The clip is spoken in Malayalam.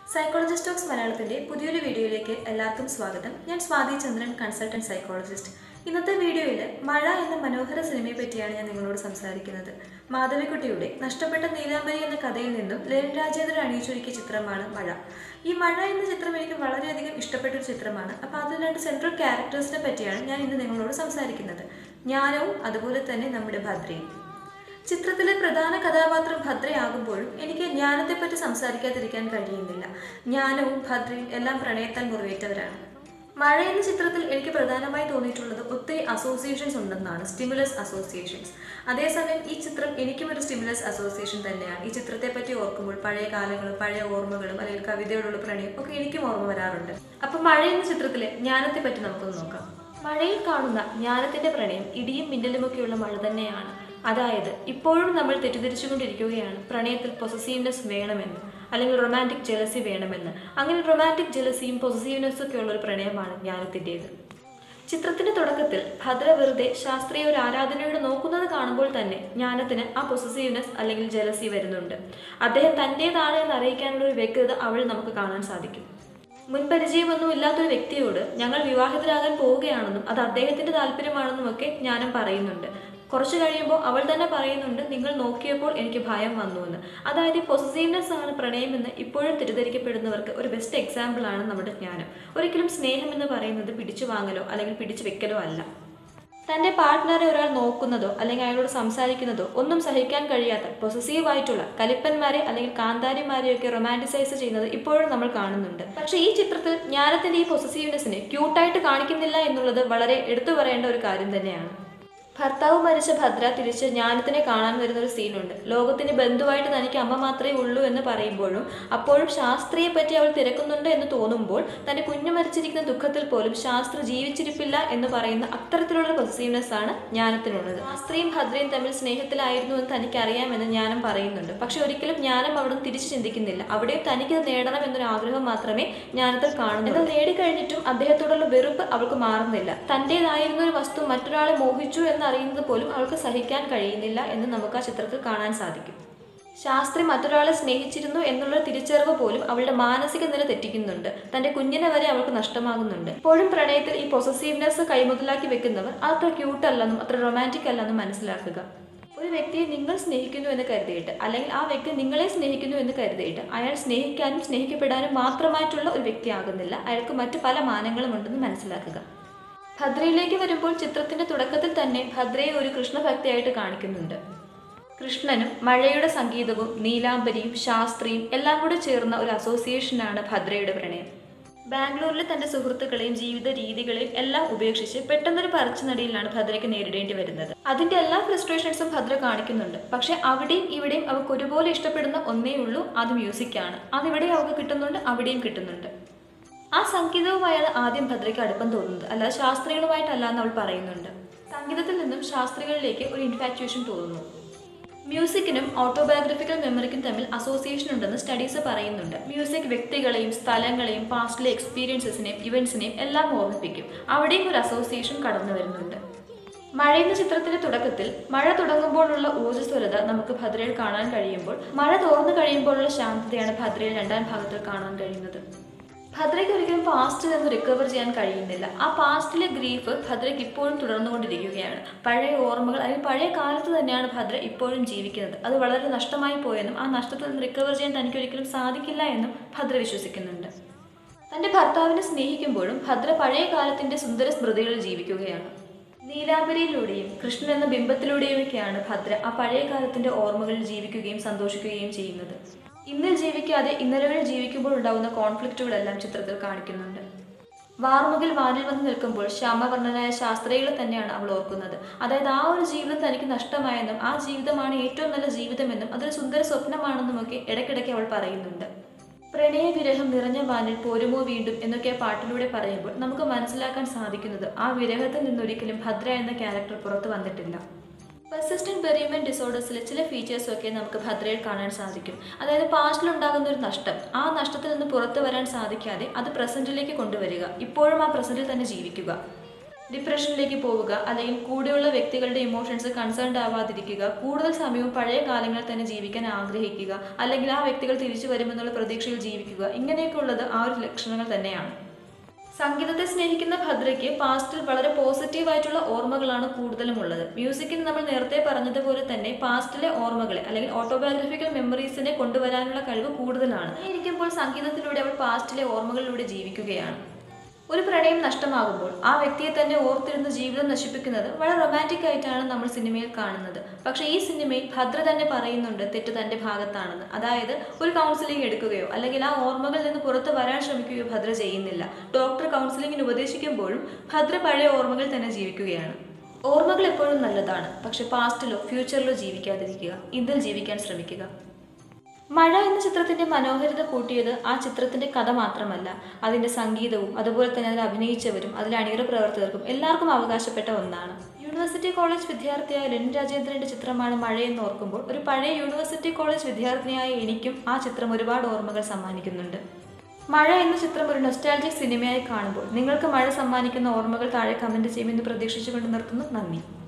സൈക്കോളജിസ്റ്റ് ടോക്സ് മലയാളത്തിന്റെ പുതിയൊരു വീഡിയോയിലേക്ക് എല്ലാവർക്കും സ്വാഗതം ഞാൻ സ്വാതി ചന്ദ്രൻ കൺസൾട്ടന്റ് സൈക്കോളജിസ്റ്റ് ഇന്നത്തെ വീഡിയോയിൽ മഴ എന്ന മനോഹര സിനിമയെ പറ്റിയാണ് ഞാൻ നിങ്ങളോട് സംസാരിക്കുന്നത് മാധവിക്കുട്ടിയുടെ നഷ്ടപ്പെട്ട നീലാംബരി എന്ന കഥയിൽ നിന്നും ലെനിൻ രാജേന്ദ്രൻ അണിയിച്ചൊരുക്കിയ ചിത്രമാണ് മഴ ഈ മഴ എന്ന ചിത്രം എനിക്ക് വളരെയധികം ഇഷ്ടപ്പെട്ട ഒരു ചിത്രമാണ് അപ്പോൾ അതിൽ രണ്ട് സെൻട്രൽ ക്യാരക്ടേഴ്സിനെ പറ്റിയാണ് ഞാൻ ഇന്ന് നിങ്ങളോട് സംസാരിക്കുന്നത് ജ്ഞാനവും അതുപോലെ തന്നെ നമ്മുടെ ഭദ്രയും ചിത്രത്തിലെ പ്രധാന കഥാപാത്രം ഭദ്രയാകുമ്പോഴും എനിക്ക് ജ്ഞാനത്തെപ്പറ്റി സംസാരിക്കാതിരിക്കാൻ കഴിയുന്നില്ല ജ്ഞാനവും ഭദ്രയും എല്ലാം പ്രണയത്താൽ മുറിവേറ്റവരാണ് മഴ എന്ന ചിത്രത്തിൽ എനിക്ക് പ്രധാനമായി തോന്നിയിട്ടുള്ളത് ഒത്തിരി അസോസിയേഷൻസ് ഉണ്ടെന്നാണ് സ്റ്റിമുലസ് അസോസിയേഷൻസ് അതേസമയം ഈ ചിത്രം എനിക്കും ഒരു സ്റ്റിമുലസ് അസോസിയേഷൻ തന്നെയാണ് ഈ ചിത്രത്തെ പറ്റി ഓർക്കുമ്പോൾ പഴയ കാലങ്ങളും പഴയ ഓർമ്മകളും അല്ലെങ്കിൽ കവിതയോടുള്ള പ്രണയം ഒക്കെ എനിക്കും ഓർമ്മ വരാറുണ്ട് അപ്പം മഴ എന്ന ചിത്രത്തിലെ ജ്ഞാനത്തെ പറ്റി നമുക്കൊന്ന് നോക്കാം മഴയിൽ കാണുന്ന ജ്ഞാനത്തിന്റെ പ്രണയം ഇടിയും മിന്നലുമൊക്കെയുള്ള മഴ തന്നെയാണ് അതായത് ഇപ്പോഴും നമ്മൾ തെറ്റിദ്ധരിച്ചുകൊണ്ടിരിക്കുകയാണ് പ്രണയത്തിൽ പൊസസീവ്നെസ് വേണമെന്ന് അല്ലെങ്കിൽ റൊമാൻറ്റിക് ജലസി വേണമെന്ന് അങ്ങനെ റൊമാൻറ്റിക് ജലസിയും പൊസസീവ്നെസ്സും ഒക്കെ ഉള്ള ഒരു പ്രണയമാണ് ജ്ഞാനത്തിൻ്റേത് ചിത്രത്തിന്റെ തുടക്കത്തിൽ ഭദ്ര വെറുതെ ശാസ്ത്രീയ ഒരു ആരാധനയോട് നോക്കുന്നത് കാണുമ്പോൾ തന്നെ ജ്ഞാനത്തിന് ആ പൊസസീവ്നെസ് അല്ലെങ്കിൽ ജലസി വരുന്നുണ്ട് അദ്ദേഹം തൻ്റേതാണ് എന്ന് അറിയിക്കാനുള്ള ഒരു വ്യക്തത അവൾ നമുക്ക് കാണാൻ സാധിക്കും മുൻപരിചയമൊന്നും ഇല്ലാത്തൊരു വ്യക്തിയോട് ഞങ്ങൾ വിവാഹിതരാകാൻ പോവുകയാണെന്നും അത് അദ്ദേഹത്തിന്റെ താല്പര്യമാണെന്നും ഒക്കെ ജ്ഞാനം പറയുന്നുണ്ട് കുറച്ച് കഴിയുമ്പോൾ അവൾ തന്നെ പറയുന്നുണ്ട് നിങ്ങൾ നോക്കിയപ്പോൾ എനിക്ക് ഭയം വന്നു എന്ന് അതായത് ഈ പൊസസീവ്നെസ് ആണ് പ്രണയമെന്ന് ഇപ്പോഴും തെറ്റിദ്ധരിക്കപ്പെടുന്നവർക്ക് ഒരു ബെസ്റ്റ് എക്സാമ്പിൾ ആണ് നമ്മുടെ ജ്ഞാനം ഒരിക്കലും സ്നേഹം എന്ന് പറയുന്നത് പിടിച്ചു വാങ്ങലോ അല്ലെങ്കിൽ പിടിച്ചു വെക്കലോ അല്ല തൻ്റെ പാർട്ട്ണറെ ഒരാൾ നോക്കുന്നതോ അല്ലെങ്കിൽ അയാളോട് സംസാരിക്കുന്നതോ ഒന്നും സഹിക്കാൻ കഴിയാത്ത പൊസസീവ് ആയിട്ടുള്ള കലിപ്പന്മാരെ അല്ലെങ്കിൽ കാന്താരിമാരെയൊക്കെ റൊമാൻറ്റിസൈസ് ചെയ്യുന്നത് ഇപ്പോഴും നമ്മൾ കാണുന്നുണ്ട് പക്ഷേ ഈ ചിത്രത്തിൽ ജ്ഞാനത്തിൻ്റെ ഈ പൊസസീവ്നെസ്സിനെ ക്യൂട്ടായിട്ട് കാണിക്കുന്നില്ല എന്നുള്ളത് വളരെ എടുത്തു പറയേണ്ട ഒരു കാര്യം തന്നെയാണ് ഭർത്താവ് മരിച്ച ഭദ്ര തിരിച്ച് ജ്ഞാനത്തിനെ കാണാൻ വരുന്ന ഒരു സീനുണ്ട് ലോകത്തിന് ബന്ധുവായിട്ട് തനിക്ക് അമ്മ മാത്രമേ ഉള്ളൂ എന്ന് പറയുമ്പോഴും അപ്പോഴും ശാസ്ത്രിയെ പറ്റി അവൾ തിരക്കുന്നുണ്ട് എന്ന് തോന്നുമ്പോൾ തന്റെ കുഞ്ഞു മരിച്ചിരിക്കുന്ന ദുഃഖത്തിൽ പോലും ശാസ്ത്ര ജീവിച്ചിരിപ്പില്ല എന്ന് പറയുന്ന അത്തരത്തിലുള്ള പൊസസീവ്നെസ് ആണ് ജ്ഞാനത്തിനുള്ളത് ശാസ്ത്രിയും ഭദ്രയും തമ്മിൽ സ്നേഹത്തിലായിരുന്നു എന്ന് തനിക്ക് അറിയാമെന്ന് ജ്ഞാനം പറയുന്നുണ്ട് പക്ഷെ ഒരിക്കലും ജ്ഞാനം അവിടെ നിന്ന് തിരിച്ചു ചിന്തിക്കുന്നില്ല അവിടെയും തനിക്ക് നേടണം എന്നൊരു ആഗ്രഹം മാത്രമേ ജ്ഞാനത്തിൽ കാണുന്നു എന്നാൽ നേടിക്കഴിഞ്ഞിട്ടും അദ്ദേഹത്തോടുള്ള വെറുപ്പ് അവൾക്ക് മാറുന്നില്ല തൻ്റെതായിരുന്ന ഒരു വസ്തു മറ്റൊരാളെ മോഹിച്ചു എന്ന് അറിയുന്നത് പോലും അവൾക്ക് സഹിക്കാൻ കഴിയുന്നില്ല എന്ന് നമുക്ക് ആ ചിത്രത്തിൽ കാണാൻ സാധിക്കും ശാസ്ത്രി മറ്റൊരാളെ സ്നേഹിച്ചിരുന്നു എന്നുള്ള തിരിച്ചറിവ് പോലും അവളുടെ മാനസിക നില തെറ്റിക്കുന്നുണ്ട് തന്റെ കുഞ്ഞിനെ വരെ അവൾക്ക് നഷ്ടമാകുന്നുണ്ട് ഇപ്പോഴും പ്രണയത്തിൽ ഈ പൊസസീവ്നെസ് കൈമുതലാക്കി വെക്കുന്നവർ അത്ര ക്യൂട്ട് അല്ലെന്നും അത്ര റൊമാൻറ്റിക് അല്ലെന്നും മനസ്സിലാക്കുക ഒരു വ്യക്തിയെ നിങ്ങൾ സ്നേഹിക്കുന്നു എന്ന് കരുതിയിട്ട് അല്ലെങ്കിൽ ആ വ്യക്തി നിങ്ങളെ സ്നേഹിക്കുന്നു എന്ന് കരുതിയിട്ട് അയാൾ സ്നേഹിക്കാനും സ്നേഹിക്കപ്പെടാനും മാത്രമായിട്ടുള്ള ഒരു വ്യക്തിയാകുന്നില്ല അയാൾക്ക് മറ്റു പല മാനങ്ങളും ഉണ്ടെന്ന് മനസ്സിലാക്കുക ഭദ്രയിലേക്ക് വരുമ്പോൾ ചിത്രത്തിന്റെ തുടക്കത്തിൽ തന്നെ ഭദ്രയെ ഒരു കൃഷ്ണഭക്തിയായിട്ട് കാണിക്കുന്നുണ്ട് കൃഷ്ണനും മഴയുടെ സംഗീതവും നീലാംബരിയും ശാസ്ത്രിയും എല്ലാം കൂടെ ചേർന്ന ഒരു അസോസിയേഷനാണ് ഭദ്രയുടെ പ്രണയം ബാംഗ്ലൂരിലെ തന്റെ സുഹൃത്തുക്കളെയും ജീവിത രീതികളെയും എല്ലാം ഉപേക്ഷിച്ച് പെട്ടെന്നൊരു പറിച്ചുനടിയിലാണ് ഭദ്രയ്ക്ക് നേരിടേണ്ടി വരുന്നത് അതിന്റെ എല്ലാ ഫ്രസ്ട്രേഷൻസും ഭദ്ര കാണിക്കുന്നുണ്ട് പക്ഷെ അവിടെയും ഇവിടെയും അവൾക്ക് ഒരുപോലെ ഇഷ്ടപ്പെടുന്ന ഒന്നേ ഉള്ളൂ അത് മ്യൂസിക്കാണ് അതിവിടെ അവൾക്ക് കിട്ടുന്നുണ്ട് അവിടെയും കിട്ടുന്നുണ്ട് ആ സംഗീതവുമായാണ് ആദ്യം ഭദ്രയ്ക്ക് അടുപ്പം തോന്നുന്നത് അല്ലാതെ ശാസ്ത്രികളുമായിട്ടല്ല എന്ന് അവൾ പറയുന്നുണ്ട് സംഗീതത്തിൽ നിന്നും ശാസ്ത്രികളിലേക്ക് ഒരു ഇൻഫാക്ച്വേഷൻ തോന്നുന്നു മ്യൂസിക്കിനും ഓട്ടോബയോഗ്രഫിക്കൽ മെമ്മറിക്കും തമ്മിൽ അസോസിയേഷൻ ഉണ്ടെന്ന് സ്റ്റഡീസ് പറയുന്നുണ്ട് മ്യൂസിക് വ്യക്തികളെയും സ്ഥലങ്ങളെയും പാസ്റ്റിലെ എക്സ്പീരിയൻസസിനെയും ഇവന്റ്സിനെയും എല്ലാം ഓർമ്മിപ്പിക്കും അവിടെയും ഒരു അസോസിയേഷൻ കടന്നു വരുന്നുണ്ട് മഴ എന്ന ചിത്രത്തിന്റെ തുടക്കത്തിൽ മഴ തുടങ്ങുമ്പോഴുള്ള ഊർജ്ജസ്വലത നമുക്ക് ഭദ്രയിൽ കാണാൻ കഴിയുമ്പോൾ മഴ തോർന്നു കഴിയുമ്പോഴുള്ള ശാന്തതയാണ് ഭദ്രയിൽ രണ്ടാം ഭാഗത്തിൽ കാണാൻ കഴിയുന്നത് ഭദ്രയ്ക്ക് ഒരിക്കലും പാസ്റ്റിൽ നിന്ന് റിക്കവർ ചെയ്യാൻ കഴിയുന്നില്ല ആ പാസ്റ്റിലെ ഗ്രീഫ് ഭദ്രയ്ക്ക് ഇപ്പോഴും തുടർന്നുകൊണ്ടിരിക്കുകയാണ് പഴയ ഓർമ്മകൾ അല്ലെങ്കിൽ പഴയ കാലത്ത് തന്നെയാണ് ഭദ്ര ഇപ്പോഴും ജീവിക്കുന്നത് അത് വളരെ നഷ്ടമായി പോയെന്നും ആ നഷ്ടത്തിൽ നിന്ന് റിക്കവർ ചെയ്യാൻ തനിക്ക് ഒരിക്കലും സാധിക്കില്ല എന്നും ഭദ്ര വിശ്വസിക്കുന്നുണ്ട് തന്റെ ഭർത്താവിനെ സ്നേഹിക്കുമ്പോഴും ഭദ്ര പഴയ കാലത്തിന്റെ സുന്ദര സ്മൃതികളിൽ ജീവിക്കുകയാണ് നീലാംബരിയിലൂടെയും കൃഷ്ണൻ എന്ന ബിംബത്തിലൂടെയുമൊക്കെയാണ് ഭദ്ര ആ പഴയ കാലത്തിന്റെ ഓർമ്മകളിൽ ജീവിക്കുകയും സന്തോഷിക്കുകയും ചെയ്യുന്നത് ഇന്നിൽ ജീവിക്കാതെ ഇന്നലകളിൽ ജീവിക്കുമ്പോൾ ഉണ്ടാകുന്ന കോൺഫ്ലിക്റ്റുകളെല്ലാം ചിത്രത്തിൽ കാണിക്കുന്നുണ്ട് വാർമുകിൽ വാനിൽ വന്ന് നിൽക്കുമ്പോൾ ശ്യാമവർണ്ണനായ ശാസ്ത്രികളെ തന്നെയാണ് അവൾ ഓർക്കുന്നത് അതായത് ആ ഒരു ജീവിതം തനിക്ക് നഷ്ടമായെന്നും ആ ജീവിതമാണ് ഏറ്റവും നല്ല ജീവിതമെന്നും അതൊരു സുന്ദര സ്വപ്നമാണെന്നും ഒക്കെ ഇടയ്ക്കിടയ്ക്ക് അവൾ പറയുന്നുണ്ട് പ്രണയവിരഹം നിറഞ്ഞ വാനിൽ പോരുമോ വീണ്ടും എന്നൊക്കെ ആ പാട്ടിലൂടെ പറയുമ്പോൾ നമുക്ക് മനസ്സിലാക്കാൻ സാധിക്കുന്നത് ആ വിരഹത്തിൽ നിന്നൊരിക്കലും ഭദ്ര എന്ന ക്യാരക്ടർ പുറത്തു വന്നിട്ടില്ല പെർസിസ്റ്റന്റ് ബെറിയമെന്റ് ഡിസോർഡേഴ്സിലെ ചില ഫീച്ചേഴ്സും ഒക്കെ നമുക്ക് ഭദ്രയിൽ കാണാൻ സാധിക്കും അതായത് പാസ്റ്റിൽ ഉണ്ടാകുന്ന ഒരു നഷ്ടം ആ നഷ്ടത്തിൽ നിന്ന് പുറത്തു വരാൻ സാധിക്കാതെ അത് പ്രസന്റിലേക്ക് കൊണ്ടുവരിക ഇപ്പോഴും ആ പ്രസന്റിൽ തന്നെ ജീവിക്കുക ഡിപ്രഷനിലേക്ക് പോവുക അല്ലെങ്കിൽ കൂടെയുള്ള വ്യക്തികളുടെ ഇമോഷൻസ് കൺസേൺഡ് ആവാതിരിക്കുക കൂടുതൽ സമയവും പഴയ കാലങ്ങളിൽ തന്നെ ജീവിക്കാൻ ആഗ്രഹിക്കുക അല്ലെങ്കിൽ ആ വ്യക്തികൾ തിരിച്ചു വരുമെന്നുള്ള പ്രതീക്ഷയിൽ ജീവിക്കുക ഇങ്ങനെയൊക്കെ ഉള്ളത് ആ ഒരു ലക്ഷണങ്ങൾ തന്നെയാണ് സംഗീതത്തെ സ്നേഹിക്കുന്ന ഭദ്രയ്ക്ക് പാസ്റ്റിൽ വളരെ പോസിറ്റീവായിട്ടുള്ള ഓർമ്മകളാണ് കൂടുതലും ഉള്ളത് മ്യൂസിക്കിന് നമ്മൾ നേരത്തെ പറഞ്ഞതുപോലെ തന്നെ പാസ്റ്റിലെ ഓർമ്മകളെ അല്ലെങ്കിൽ ഓട്ടോബയോഗ്രഫിക്കൽ മെമ്മറീസിനെ കൊണ്ടുവരാനുള്ള കഴിവ് കൂടുതലാണ് ഇരിക്കുമ്പോൾ സംഗീതത്തിലൂടെ അവൾ പാസ്റ്റിലെ ഓർമ്മകളിലൂടെ ജീവിക്കുകയാണ് ഒരു പ്രണയം നഷ്ടമാകുമ്പോൾ ആ വ്യക്തിയെ തന്നെ ഓർത്തിരുന്ന് ജീവിതം നശിപ്പിക്കുന്നത് വളരെ റൊമാൻറ്റിക് ആയിട്ടാണ് നമ്മൾ സിനിമയിൽ കാണുന്നത് പക്ഷേ ഈ സിനിമയിൽ ഭദ്ര തന്നെ പറയുന്നുണ്ട് തെറ്റ് തൻ്റെ ഭാഗത്താണെന്ന് അതായത് ഒരു കൗൺസിലിംഗ് എടുക്കുകയോ അല്ലെങ്കിൽ ആ ഓർമ്മകളിൽ നിന്ന് പുറത്ത് വരാൻ ശ്രമിക്കുകയോ ഭദ്ര ചെയ്യുന്നില്ല ഡോക്ടർ കൗൺസിലിംഗിന് ഉപദേശിക്കുമ്പോഴും ഭദ്ര പഴയ ഓർമ്മകൾ തന്നെ ജീവിക്കുകയാണ് ഓർമ്മകൾ എപ്പോഴും നല്ലതാണ് പക്ഷെ പാസ്റ്റിലോ ഫ്യൂച്ചറിലോ ജീവിക്കാതിരിക്കുക ഇതിൽ ജീവിക്കാൻ ശ്രമിക്കുക മഴ എന്ന ചിത്രത്തിന്റെ മനോഹരിത കൂട്ടിയത് ആ ചിത്രത്തിന്റെ കഥ മാത്രമല്ല അതിന്റെ സംഗീതവും അതുപോലെ തന്നെ അതിൽ അഭിനയിച്ചവരും അതിലെ അണിയറ പ്രവർത്തകർക്കും എല്ലാവർക്കും അവകാശപ്പെട്ട ഒന്നാണ് യൂണിവേഴ്സിറ്റി കോളേജ് വിദ്യാർത്ഥിയായ ലെനിൻ രാജേന്ദ്രന്റെ ചിത്രമാണ് മഴയെന്ന് ഓർക്കുമ്പോൾ ഒരു പഴയ യൂണിവേഴ്സിറ്റി കോളേജ് വിദ്യാർത്ഥിനിയായ എനിക്കും ആ ചിത്രം ഒരുപാട് ഓർമ്മകൾ സമ്മാനിക്കുന്നുണ്ട് മഴ എന്ന ചിത്രം ഒരു നൊസ്റ്റാൾജിക് സിനിമയായി കാണുമ്പോൾ നിങ്ങൾക്ക് മഴ സമ്മാനിക്കുന്ന ഓർമ്മകൾ താഴെ കമന്റ് ചെയ്യുമെന്ന് പ്രതീക്ഷിച്ചുകൊണ്ട് നിർത്തുന്നു നന്ദി